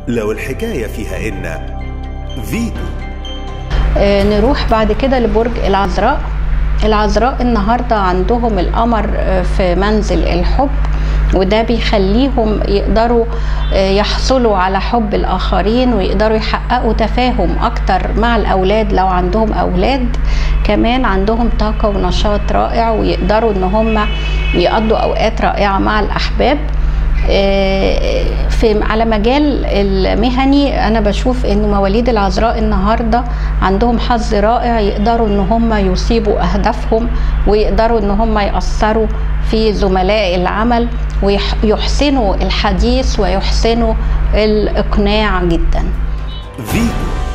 لو الحكاية فيها إن فيتو آه، نروح بعد كده لبرج العذراء العذراء النهارده عندهم القمر آه، في منزل الحب وده بيخليهم يقدروا آه، يحصلوا على حب الآخرين ويقدروا يحققوا تفاهم أكتر مع الأولاد لو عندهم أولاد كمان عندهم طاقة ونشاط رائع ويقدروا إن هم يقضوا أوقات رائعة مع الأحباب آه، في على مجال المهني انا بشوف ان مواليد العذراء النهارده عندهم حظ رائع يقدروا ان هم يصيبوا اهدافهم ويقدروا ان هم ياثروا في زملاء العمل ويحسنوا الحديث ويحسنوا الاقناع جدا فيتو